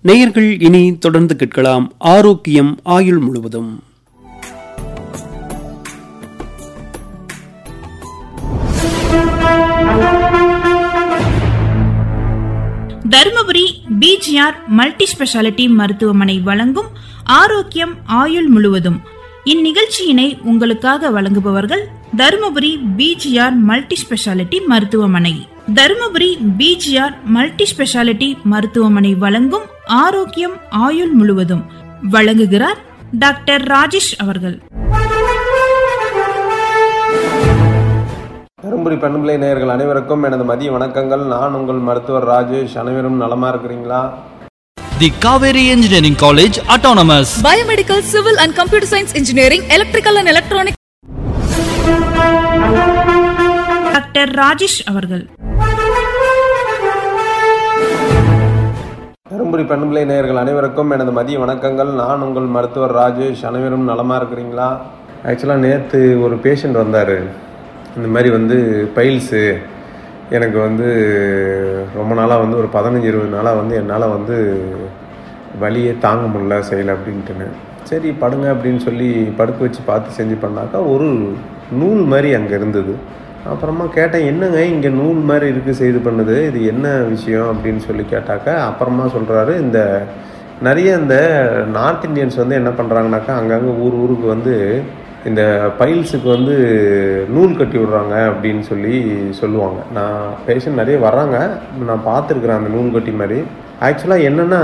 நேயர்கள் இனி தொடர்ந்து கேட்கலாம் ஆரோக்கியம் ஆயுள் முழுவதும் தருமபுரி பிஜிஆர் மல்டி ஸ்பெஷாலிட்டி மருத்துவமனை வழங்கும் ஆரோக்கியம் ஆயுள் முழுவதும் இந்நிகழ்ச்சியினை உங்களுக்காக வழங்குபவர்கள் தருமபுரி பிஜிஆர் மல்டி ஸ்பெஷாலிட்டி மருத்துவமனை தருமபுரி பிஜிஆர் மல்டி ஸ்பெஷாலிட்டி மருத்துவமனை வழங்கும் ஆரோக்கியம் ஆயுள் முழுவதும் வழங்குகிறார் டாக்டர் ராஜேஷ் அவர்கள் தருமபுரி பெண்பிள்ளை நேயர்கள் அனைவருக்கும் எனது மதிய வணக்கங்கள் நான் உங்கள் மருத்துவர் ராஜேஷ் அனைவரும் நலமா இருக்கிறீங்களா The Kaveri Engineering College Autonomous. Biomedical, Civil and Computer Science Engineering, Electrical and Electronic doctor Rajesh அவர்கள் தருமபுரி பெண்பிள்ளை நேயர்கள் அனைவருக்கும் எனது மதிய வணக்கங்கள் நான் உங்கள் மருத்துவர் ராஜேஷ் அனைவரும் நலமா இருக்கிறீங்களா ஆக்சுவலாக நேற்று ஒரு பேஷண்ட் வந்தார் இந்த மாதிரி வந்து பைல்ஸு எனக்கு வந்து ரொம்ப நாளாக வந்து ஒரு பதினஞ்சு இருபது நாளாக வந்து என்னால் வந்து வலியே தாங்க முடியல செய்யலை அப்படின்ட்டுன்னு சரி படுங்க அப்படின்னு சொல்லி படுக்க வச்சு பார்த்து செஞ்சு பண்ணாக்கா ஒரு நூல் மாதிரி அங்கே இருந்தது அப்புறமா கேட்டேன் என்னங்க இங்கே நூல் மாதிரி இருக்குது செய்து பண்ணுது இது என்ன விஷயம் அப்படின்னு சொல்லி கேட்டாக்கா அப்புறமா சொல்கிறாரு இந்த நிறைய இந்த நார்த் இந்தியன்ஸ் வந்து என்ன பண்ணுறாங்கனாக்கா அங்கங்கே ஊர் ஊருக்கு வந்து இந்த பைல்ஸுக்கு வந்து நூல் கட்டி விடுறாங்க அப்படின்னு சொல்லி சொல்லுவாங்க நான் பேஷண்ட் நிறைய வர்றாங்க நான் பார்த்துருக்குறேன் அந்த நூல் கட்டி மாதிரி ஆக்சுவலாக என்னென்னா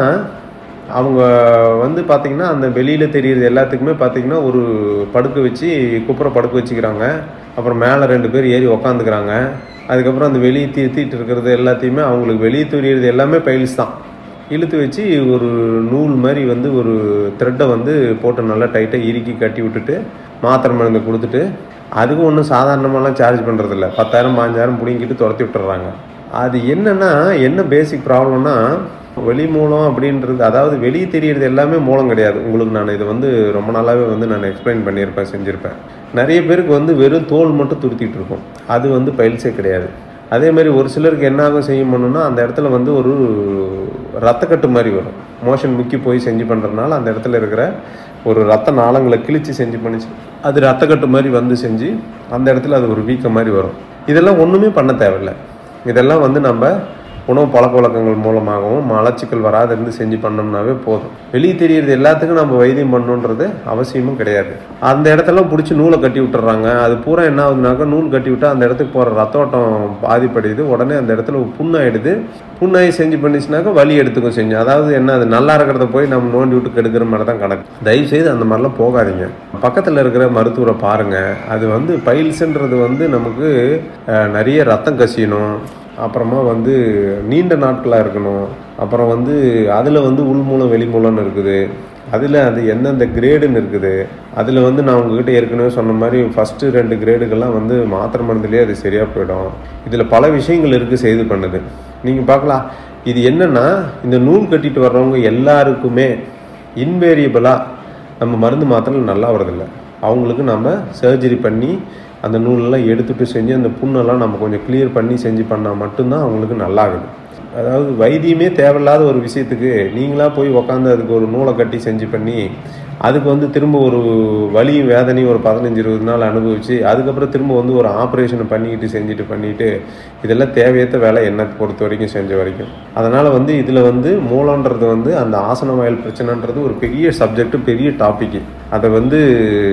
அவங்க வந்து பார்த்திங்கன்னா அந்த வெளியில் தெரியுறது எல்லாத்துக்குமே பார்த்திங்கன்னா ஒரு படுக்க வச்சு குப்புற படுக்க வச்சுக்கிறாங்க அப்புறம் மேலே ரெண்டு பேர் ஏறி உக்காந்துக்கிறாங்க அதுக்கப்புறம் அந்த வெளியே தீர்த்திட்டு இருக்கிறது எல்லாத்தையுமே அவங்களுக்கு வெளியே தெரியறது எல்லாமே பைல்ஸ் தான் இழுத்து வச்சு ஒரு நூல் மாதிரி வந்து ஒரு த்ரெட்டை வந்து போட்டு நல்லா டைட்டாக இறுக்கி கட்டி விட்டுட்டு மாத்திரை மருந்து கொடுத்துட்டு அதுக்கும் ஒன்றும் சாதாரணமாலாம் சார்ஜ் பண்ணுறதில்ல பத்தாயிரம் பாஞ்சாயிரம் பிடிங்கிட்டு துரத்தி விட்டுறாங்க அது என்னன்னா என்ன பேசிக் ப்ராப்ளம்னா வெளி மூலம் அப்படின்றது அதாவது வெளியே தெரியறது எல்லாமே மூலம் கிடையாது உங்களுக்கு நான் இதை வந்து ரொம்ப நாளாகவே வந்து நான் எக்ஸ்பிளைன் பண்ணியிருப்பேன் செஞ்சுருப்பேன் நிறைய பேருக்கு வந்து வெறும் தோல் மட்டும் துருத்திட்டு இருக்கும் அது வந்து பயில்ஸே கிடையாது அதே மாதிரி ஒரு சிலருக்கு என்ன ஆகும் செய்யும் பண்ணணும்னா அந்த இடத்துல வந்து ஒரு ரத்தக்கட்டு மாதிரி வரும் மோஷன் முக்கி போய் செஞ்சு பண்ணுறதுனால அந்த இடத்துல இருக்கிற ஒரு ரத்த நாளங்களை கிழிச்சு செஞ்சு பண்ணிச்சு அது ரத்தக்கட்டு மாதிரி வந்து செஞ்சு அந்த இடத்துல அது ஒரு வீக்கம் மாதிரி வரும் இதெல்லாம் ஒன்றுமே பண்ண தேவையில்லை இதெல்லாம் வந்து நம்ம உணவு பழக்க வழக்கங்கள் மூலமாகவும் மலச்சிக்கல் வராது இருந்து செஞ்சு பண்ணோம்னாவே போதும் வெளியே தெரியறது எல்லாத்துக்கும் நம்ம வைத்தியம் பண்ணணுன்றது அவசியமும் கிடையாது அந்த இடத்துல பிடிச்சி நூலை கட்டி விட்டுறாங்க அது பூரா என்ன ஆகுதுனாக்கா நூல் கட்டி விட்டா அந்த இடத்துக்கு போகிற ரத்த ஓட்டம் பாதிப்படையுது உடனே அந்த இடத்துல புண்ணாயிடுது புண்ணாகி செஞ்சு பண்ணிச்சுனாக்கா வலி எடுத்துக்கும் செஞ்சு அதாவது என்ன அது நல்லா இருக்கிறத போய் நம்ம நோண்டி விட்டு கெடுக்கிற மாதிரி தான் கணக்கு தயவு செய்து அந்த மாதிரிலாம் போகாதீங்க பக்கத்தில் இருக்கிற மருத்துவரை பாருங்க அது வந்து பைல்ஸ்ன்றது வந்து நமக்கு அஹ், நிறைய ரத்தம் கசியணும் அப்புறமா வந்து நீண்ட நாட்களாக இருக்கணும் அப்புறம் வந்து அதில் வந்து உள்மூலம் வெளிமூலம்னு இருக்குது அதில் அது எந்தெந்த கிரேடுன்னு இருக்குது அதில் வந்து நான் உங்ககிட்ட ஏற்கனவே சொன்ன மாதிரி ஃபஸ்ட்டு ரெண்டு கிரேடுகள்லாம் வந்து மாத்திரை மருந்துலேயே அது சரியாக போயிடும் இதில் பல விஷயங்கள் இருக்குது செய்து பண்ணுது நீங்கள் பார்க்கலாம் இது என்னென்னா இந்த நூல் கட்டிட்டு வர்றவங்க எல்லாருக்குமே இன்வேரியபிளாக நம்ம மருந்து மாத்திரை நல்லா வரதில்லை அவங்களுக்கு நம்ம சர்ஜரி பண்ணி அந்த நூலெல்லாம் எடுத்துட்டு செஞ்சு அந்த புண்ணெல்லாம் நம்ம கொஞ்சம் கிளியர் பண்ணி செஞ்சு பண்ணால் மட்டும்தான் அவங்களுக்கு நல்லாகுது அதாவது வைத்தியமே தேவையில்லாத ஒரு விஷயத்துக்கு நீங்களா போய் உக்காந்து அதுக்கு ஒரு நூலை கட்டி செஞ்சு பண்ணி அதுக்கு வந்து திரும்ப ஒரு வலியும் வேதனையும் ஒரு பதினஞ்சு இருபது நாள் அனுபவிச்சு அதுக்கப்புறம் திரும்ப வந்து ஒரு ஆப்ரேஷனை பண்ணிக்கிட்டு செஞ்சுட்டு பண்ணிட்டு இதெல்லாம் தேவையற்ற வேலை என்னை பொறுத்த வரைக்கும் செஞ்ச வரைக்கும் அதனால் வந்து இதில் வந்து மூலன்றது வந்து அந்த ஆசன வாயில் பிரச்சனைன்றது ஒரு பெரிய சப்ஜெக்ட் பெரிய டாபிக் அதை வந்து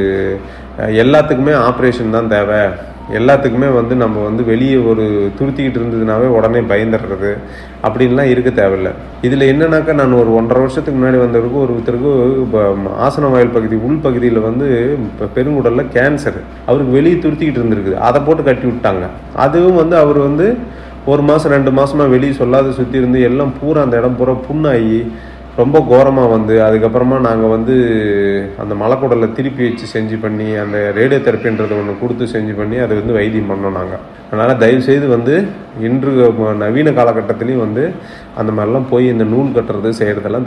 அஹ், எல்லாத்துக்குமே ஆப்ரேஷன் தான் தேவை எல்லாத்துக்குமே வந்து நம்ம வந்து வெளியே ஒரு துருத்திக்கிட்டு இருந்ததுனாவே உடனே பயந்துடுறது அப்படின்லாம் இருக்க தேவையில்ல இதில் என்னன்னாக்கா நான் ஒரு ஒன்றரை வருஷத்துக்கு முன்னாடி வந்தவருக்கு ஒருத்தருக்கு இப்போ ஆசன வாயில் பகுதி உள் பகுதியில் வந்து இப்போ பெருங்குடலில் கேன்சர் அவருக்கு வெளியே துருத்திக்கிட்டு இருந்திருக்குது அதை போட்டு கட்டி விட்டாங்க அதுவும் வந்து அவர் வந்து ஒரு மாதம் ரெண்டு மாதமாக வெளியே சொல்லாத சுற்றி இருந்து எல்லாம் பூரா அந்த இடம் பூரா புண்ணாகி ரொம்ப கோரமாக வந்து அதுக்கப்புறமா நாங்கள் வந்து அந்த மலைக்குடலை திருப்பி வச்சு செஞ்சு பண்ணி அந்த ரேடியோ தெரப்பின்றது ஒன்று கொடுத்து செஞ்சு பண்ணி அதை வந்து வைத்தியம் பண்ணோம் நாங்கள் அதனால் தயவுசெய்து வந்து இன்று நவீன காலகட்டத்திலையும் வந்து அந்த மாதிரிலாம் போய் இந்த நூல் கட்டுறது செய்கிறதெல்லாம்